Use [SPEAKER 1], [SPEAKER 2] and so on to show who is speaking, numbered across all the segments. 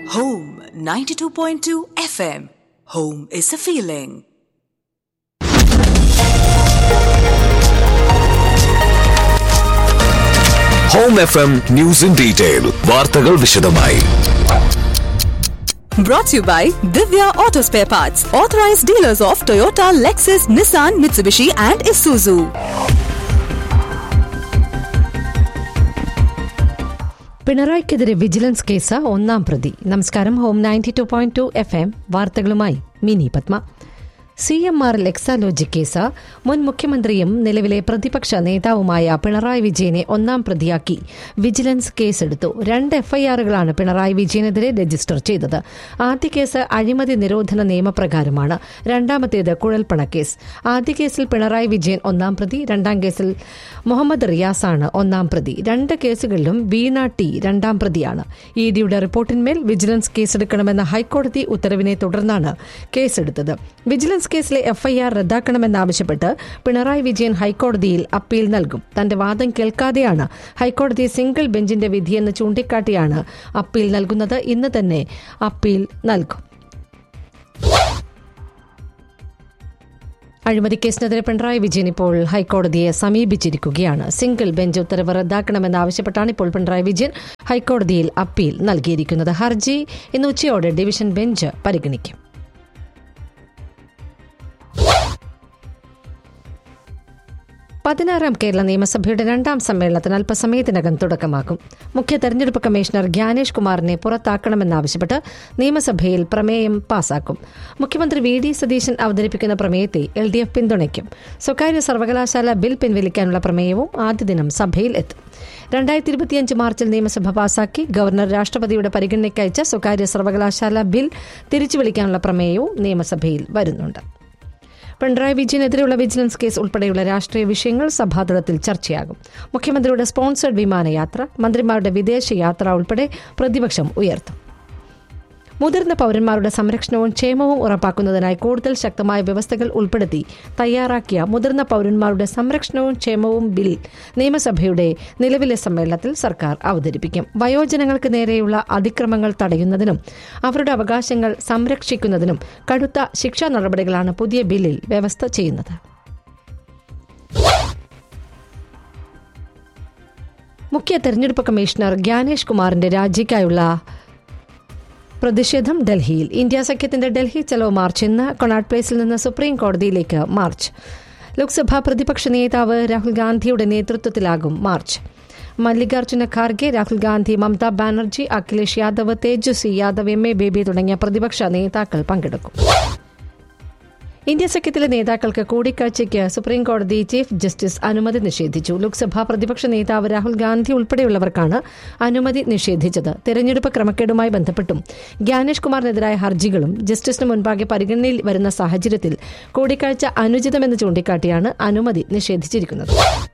[SPEAKER 1] Home 92.2 FM. Home is a feeling.
[SPEAKER 2] Home F M news in detail വാർത്തകൾ വിശദമായി
[SPEAKER 1] Brought to you by Divya Auto Spare Parts, authorized dealers of Toyota, Lexus, Nissan, Mitsubishi, and Isuzu.
[SPEAKER 3] പിണറായിക്കെതിരെ vigilance case ഒന്നാം പ്രതി നമസ്കാരം home ninety two point two F M വാർത്തകളുമായി Mini Padma C M R Exalogic case മുൻ മുഖ്യമന്ത്രിയും നിലവിലെ പ്രതിപക്ഷ നേതാവുമായ പിണറായി വിജയനെ ഒന്നാം പ്രതിയാക്കി വിജിലൻസ് കേസെടുത്തു രണ്ട് എഫ്ഐആറുകളാണ് പിണറായി വിജയനെതിരെ രജിസ്റ്റർ ചെയ്തത് ആദ്യ കേസ് അഴിമതി നിരോധന നിയമപ്രകാരമാണ് രണ്ടാമത്തേത് കുഴൽപ്പണ കേസ് ആദ്യ കേസിൽ പിണറായി വിജയൻ ഒന്നാം പ്രതി രണ്ടാം കേസിൽ മുഹമ്മദ് റിയാസാണ് ഒന്നാം പ്രതി രണ്ട് കേസുകളിലും വീണ ടി രണ്ടാം പ്രതിയാണ് ഇ ഡിയുടെ റിപ്പോർട്ടിന്മേൽ വിജിലൻസ് കേസെടുക്കണമെന്ന ഹൈക്കോടതി ഉത്തരവിനെ തുടർന്നാണ് കേസെടുത്തത് വിജിലൻസ് കേസിലെ എഫ്ഐആർ റദ്ദാക്കണമെന്നാവശ്യപ്പെട്ട് പിണറായി വിജയൻ ഹൈക്കോടതിയിൽ അപ്പീൽ നൽകും തന്റെ വാദം കേൾക്കാതെയാണ് ഹൈക്കോടതി സിംഗിൾ ബെഞ്ചിന്റെ വിധിയെന്ന് ചൂണ്ടിക്കാട്ടിയാണ് അപ്പീൽ നൽകുന്നത് ഇന്ന് തന്നെ അപ്പീൽ നൽകും അഴിമതി കേസിനെതിരെ പിണറായി വിജയൻ ഇപ്പോൾ ഹൈക്കോടതിയെ സമീപിച്ചിരിക്കുകയാണ് സിംഗിൾ ബെഞ്ച് ഉത്തരവ് റദ്ദാക്കണമെന്നാവശ്യപ്പെട്ടാണ് ഇപ്പോൾ പിണറായി വിജയൻ ഹൈക്കോടതിയിൽ അപ്പീൽ നൽകിയിരിക്കുന്നത് ഹർജി ഇന്ന് ഉച്ചയോടെ ഡിവിഷൻ ബെഞ്ച് പരിഗണിക്കും പതിനാറാം കേരള നിയമസഭയുടെ രണ്ടാം സമ്മേളനത്തിന് അല്പസമയത്തിനകം തുടക്കമാക്കും മുഖ്യ തെരഞ്ഞെടുപ്പ് കമ്മീഷണർ ജ്ഞാനേഷ് കുമാറിനെ പുറത്താക്കണമെന്നാവശ്യപ്പെട്ട് നിയമസഭയിൽ പ്രമേയം പാസാക്കും മുഖ്യമന്ത്രി വി ഡി സതീശൻ അവതരിപ്പിക്കുന്ന പ്രമേയത്തെ എൽ ഡി എഫ് പിന്തുണയ്ക്കും സ്വകാര്യ സർവകലാശാല ബിൽ പിൻവലിക്കാനുള്ള പ്രമേയവും ആദ്യ ദിനം സഭയിൽ എത്തും രണ്ടായിരത്തി ഇരുപത്തിയഞ്ച് മാർച്ചിൽ നിയമസഭ പാസാക്കി ഗവർണർ രാഷ്ട്രപതിയുടെ പരിഗണനയ്ക്ക് അയച്ച സ്വകാര്യ സർവകലാശാല ബിൽ തിരിച്ചു വിളിക്കാനുള്ള പ്രമേയവും നിയമസഭയിൽ വരുന്നുണ്ട് പിണറായി വിജയനെതിരെയുള്ള വിജിലൻസ് കേസ് ഉൾപ്പെടെയുള്ള രാഷ്ട്രീയ വിഷയങ്ങൾ സഭാതലത്തിൽ ചർച്ചയാകും മുഖ്യമന്ത്രിയുടെ സ്പോൺസേഡ് വിമാനയാത്ര മന്ത്രിമാരുടെ വിദേശ യാത്ര ഉൾപ്പെടെ പ്രതിപക്ഷം ഉയർത്തും മുതിർന്ന പൌരന്മാരുടെ സംരക്ഷണവും ക്ഷേമവും ഉറപ്പാക്കുന്നതിനായി കൂടുതൽ ശക്തമായ വ്യവസ്ഥകൾ ഉൾപ്പെടുത്തി തയ്യാറാക്കിയ മുതിർന്ന പൌരന്മാരുടെ സംരക്ഷണവും ക്ഷേമവും ബിൽ നിയമസഭയുടെ നിലവിലെ സമ്മേളനത്തിൽ സർക്കാർ അവതരിപ്പിക്കും വയോജനങ്ങൾക്ക് നേരെയുള്ള അതിക്രമങ്ങൾ തടയുന്നതിനും അവരുടെ അവകാശങ്ങൾ സംരക്ഷിക്കുന്നതിനും കടുത്ത ശിക്ഷാ നടപടികളാണ് പുതിയ ബില്ലിൽ വ്യവസ്ഥ ചെയ്യുന്നത് മുഖ്യ തെരഞ്ഞെടുപ്പ് കമ്മീഷണർ ജ്ഞാനേഷ് കുമാറിന്റെ രാജിക്കായുള്ള പ്രതിഷേധം ഡൽഹിയിൽ ഇന്ത്യ സഖ്യത്തിന്റെ ഡൽഹി ചലോ മാർച്ച് ഇന്ന് കൊണാട്ട് പ്ലേസിൽ നിന്ന് സുപ്രീം കോടതിയിലേക്ക് മാർച്ച് ലോക്സഭാ പ്രതിപക്ഷ നേതാവ് രാഹുൽ ഗാന്ധിയുടെ നേതൃത്വത്തിലാകും march Mallikarjuna Kharge Rahul Gandhi Mamata Banerjee Akhilesh Yadav Tejashwi Yadav M A Baby തുടങ്ങിയ പ്രതിപക്ഷ നേതാക്കൾ പങ്കെടുക്കും ഇന്ത്യ സഖ്യത്തിലെ നേതാക്കൾക്ക് കൂടിക്കാഴ്ചയ്ക്ക് സുപ്രീം കോടതി ചീഫ് ജസ്റ്റിസ് അനുമതി നിഷേധിച്ചു ലോക്സഭാ പ്രതിപക്ഷ നേതാവ് രാഹുൽ ഗാന്ധി ഉൾപ്പെടെയുള്ളവർക്കാണ് അനുമതി നിഷേധിച്ചത് തെരഞ്ഞെടുപ്പ് ക്രമക്കേടുമായി ബന്ധപ്പെട്ടും ജ്ഞാനേഷ് കുമാറിനെതിരായ ഹർജികളും ജസ്റ്റിസിന് മുൻപാകെ പരിഗണനയിൽ വരുന്ന സാഹചര്യത്തിൽ കൂടിക്കാഴ്ച അനുചിതമെന്ന് ചൂണ്ടിക്കാട്ടിയാണ് അനുമതി നിഷേധിച്ചിരിക്കുന്നത്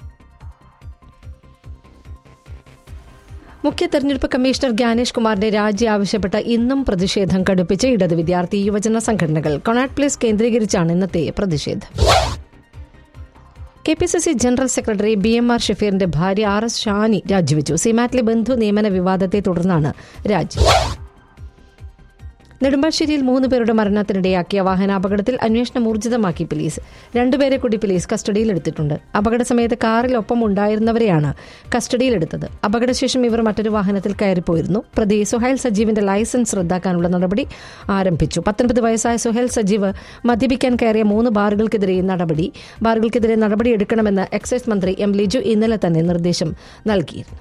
[SPEAKER 3] മുഖ്യ തെരഞ്ഞെടുപ്പ് കമ്മീഷണർ ജ്ഞാനേഷ് കുമാറിന്റെ രാജി ആവശ്യപ്പെട്ട ഇന്നും പ്രതിഷേധം കടുപ്പിച്ച് ഇടത് വിദ്യാർത്ഥി യുവജന സംഘടനകൾ കൊണാട്ട് പ്ലേസ് കേന്ദ്രീകരിച്ചാണ് ഇന്നത്തെ പ്രതിഷേധം K P C C general secretary B M R ഷഫീറിന്റെ ഭാര്യ ആർ എസ് ഷാനി രാജിവെച്ചു സിമാറ്റിലെ ബന്ധു നിയമന വിവാദത്തെ തുടർന്നാണ് രാജി നെടുമ്പാശ്ശേരിയിൽ മൂന്ന് പേരുടെ മരണത്തിനിടയാക്കിയ വാഹനാപകടത്തിൽ അന്വേഷണം ഊർജിതമാക്കി പോലീസ് രണ്ടുപേരെ കൂടി പോലീസ് കസ്റ്റഡിയിലെടുത്തിട്ടുണ്ട് അപകട സമയത്ത് കാറിൽ ഒപ്പം ഉണ്ടായിരുന്നവരെയാണ് കസ്റ്റഡിയിലെടുത്തത് അപകടശേഷം ഇവർ മറ്റൊരു വാഹനത്തിൽ കയറിപ്പോയിരുന്നു പ്രതി സുഹൈൽ സജീവിന്റെ ലൈസൻസ് റദ്ദാക്കാനുള്ള നടപടി ആരംഭിച്ചു പത്തൊൻപത് വയസ്സായ സുഹൈൽ സജീവ് മദ്യപിക്കാൻ കയറിയ മൂന്ന് ബാറുകൾക്കെതിരെ നടപടി ബാറുകൾക്കെതിരെ നടപടിയെടുക്കണമെന്ന് എക്സൈസ് മന്ത്രി എം ലിജു ഇന്നലെ തന്നെ നിർദ്ദേശം നൽകിയിരുന്നു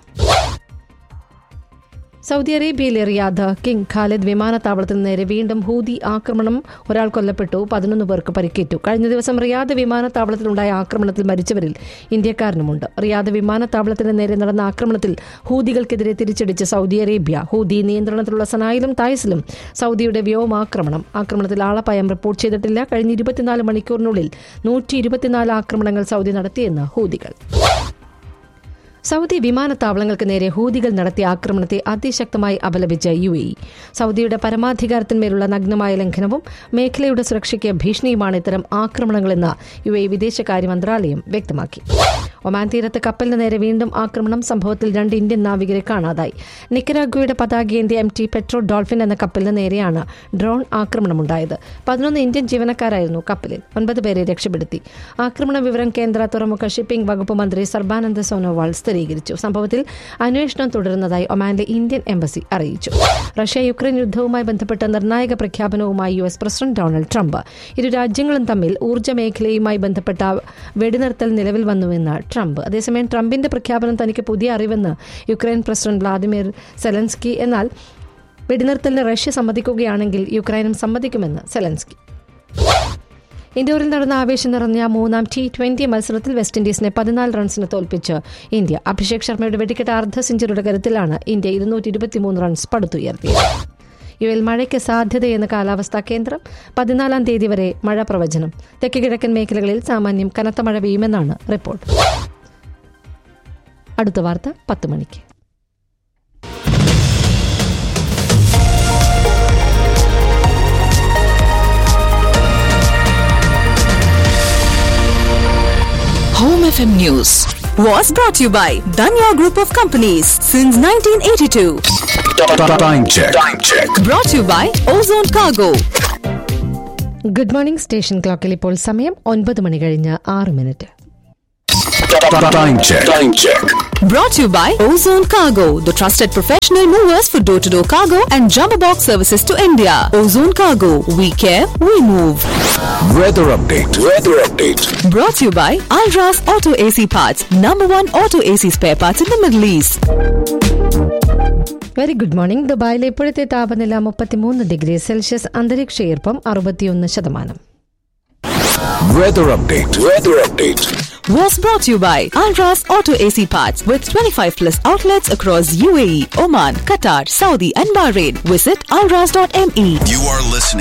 [SPEAKER 3] സൗദി അറേബ്യയിലെ റിയാദ് കിങ് ഖാലിദ് വിമാനത്താവളത്തിന് നേരെ വീണ്ടും ഹൂതി ആക്രമണം ഒരാൾ കൊല്ലപ്പെട്ടു പതിനൊന്ന് പേർക്ക് പരിക്കേറ്റു കഴിഞ്ഞ ദിവസം റിയാദ് വിമാനത്താവളത്തിലുണ്ടായ ആക്രമണത്തിൽ മരിച്ചവരിൽ ഇന്ത്യക്കാരനുമുണ്ട് റിയാദ് വിമാനത്താവളത്തിന് നേരെ നടന്ന ആക്രമണത്തിൽ ഹൂതികൾക്കെതിരെ തിരിച്ചടിച്ച് സൗദി അറേബ്യ ഹൂതി നിയന്ത്രണത്തിലുള്ള സനായിലും തായ്സിലും സൗദിയുടെ വ്യോമാക്രമണം ആക്രമണത്തിൽ ആളപായം റിപ്പോർട്ട് ചെയ്തിട്ടില്ല കഴിഞ്ഞ ഇരുപത്തിനാല് മണിക്കൂറിനുള്ളിൽ നൂറ്റി ഇരുപത്തിനാല് ആക്രമണങ്ങൾ സൗദി നടത്തിയെന്ന് ഹൂതികൾ സൗദി വിമാനത്താവളങ്ങൾക്ക് നേരെ ഹൂതികൾ നടത്തിയ ആക്രമണത്തെ അതിശക്തമായി അപലപിച്ച യു എ ഇ സൗദിയുടെ പരമാധികാരത്തിന്മേലുള്ള നഗ്നമായ ലംഘനവും മേഖലയുടെ സുരക്ഷയ്ക്ക് ഭീഷണിയുമാണ് ഇത്തരം ആക്രമണങ്ങളെന്ന് യു എ വിദേശകാര്യ മന്ത്രാലയം വ്യക്തമാക്കി ഒമാൻ തീരത്ത് കപ്പലിന് നേരെ വീണ്ടും ആക്രമണം സംഭവത്തിൽ രണ്ട് ഇന്ത്യൻ നാവികരെ കാണാതായി നിക്കരാഗ്വയുടെ പതാകയേന്ത്യ എം ടി പെട്രോ ഡോൾഫിൻ എന്ന കപ്പലിന് നേരെയാണ് ഡ്രോൺ ആക്രമണമുണ്ടായത് പതിനൊന്ന് ഇന്ത്യൻ ജീവനക്കാരായിരുന്നു കപ്പലിൽ ഒൻപത് പേരെ രക്ഷപ്പെടുത്തി ആക്രമണ വിവരം കേന്ദ്ര തുറമുഖ ഷിപ്പിംഗ് വകുപ്പ് മന്ത്രി സർബാനന്ദ സോനോവാൾ സ്ഥിരീകരിച്ചു സംഭവത്തിൽ അന്വേഷണം തുടരുന്നതായി ഒമാനിലെ ഇന്ത്യൻ എംബസി അറിയിച്ചു റഷ്യ യുക്രൈൻ യുദ്ധവുമായി ബന്ധപ്പെട്ട നിർണായക പ്രഖ്യാപനവുമായി U S president Donald Trump ഇരു രാജ്യങ്ങളും തമ്മിൽ ഊർജ്ജ മേഖലയുമായി ബന്ധപ്പെട്ട വെടിനിർത്തൽ നിലവിൽ വന്നുവെന്ന് ട്രംപ് അതേസമയം ട്രംപിന്റെ പ്രഖ്യാപനം തനിക്ക് പുതിയ അറിവെന്ന് യുക്രൈൻ പ്രസിഡന്റ് വ്ളാദിമിർ സെലൻസ്കി എന്നാൽ വെടിനിർത്തലിന് റഷ്യ സമ്മതിക്കുകയാണെങ്കിൽ യുക്രൈനും സമ്മതിക്കുമെന്ന് സെലൻസ്കി ഇൻഡോറിൽ നടന്ന ആവേശം നിറഞ്ഞ മൂന്നാം ടി ട്വന്റി മത്സരത്തിൽ വെസ്റ്റ് ഇൻഡീസിനെ പതിനാല് റൺസിന് തോൽപ്പിച്ച് ഇന്ത്യ അഭിഷേക് ശർമ്മയുടെ വെടിക്കെട്ട അർദ്ധ സെഞ്ചുറിയുടെ കരുത്തിലാണ് ഇന്ത്യ ഇരുന്നൂറ്റി ഇരുപത്തിമൂന്ന് റൺസ് പടുത്തുയർത്തിയത് യുഎൽ മഴയ്ക്ക് സാധ്യതയെന്ന് കാലാവസ്ഥാ കേന്ദ്രം പതിനാലാം തീയതി വരെ മഴ പ്രവചനം തെക്ക് കിഴക്കൻ മേഖലകളിൽ സാമാന്യം കനത്ത മഴ പെയ്യുമെന്നാണ് റിപ്പോർട്ട് അടുത്ത വാർത്ത പത്ത് മണിക്ക്
[SPEAKER 1] Home FM News was brought to you by Danya Group of Companies since 1982.
[SPEAKER 2] Time check. Time check.
[SPEAKER 1] Brought to you by Ozone Cargo.
[SPEAKER 3] Good morning station ക്ലോക്കിൽ ഇപ്പോൾ സമയം ഒൻപത് മണി കഴിഞ്ഞ് ആറ് minute
[SPEAKER 2] Time check. Time check.
[SPEAKER 1] Brought to you by Ozone Cargo, the trusted professional movers for door to door cargo and jumbo box services to India. Ozone Cargo, we care, we move.
[SPEAKER 2] Weather update. Weather update.
[SPEAKER 1] Brought to you by Alras Auto AC Parts, number one auto AC spare parts in the Middle East.
[SPEAKER 3] Very good morning ദുബായിലെ ഇപ്പോഴത്തെ താപനില മുപ്പത്തിമൂന്ന് degree Celsius അന്തരീക്ഷ ഈർപ്പം അറുപത്തിയൊന്ന് ശതമാനം
[SPEAKER 2] Weather update. Weather update.
[SPEAKER 1] Was brought to you by Alras Auto AC Parts with 25 plus outlets across UAE, Oman, Qatar, Saudi, and Bahrain. Visit alras.me.
[SPEAKER 4] You are listening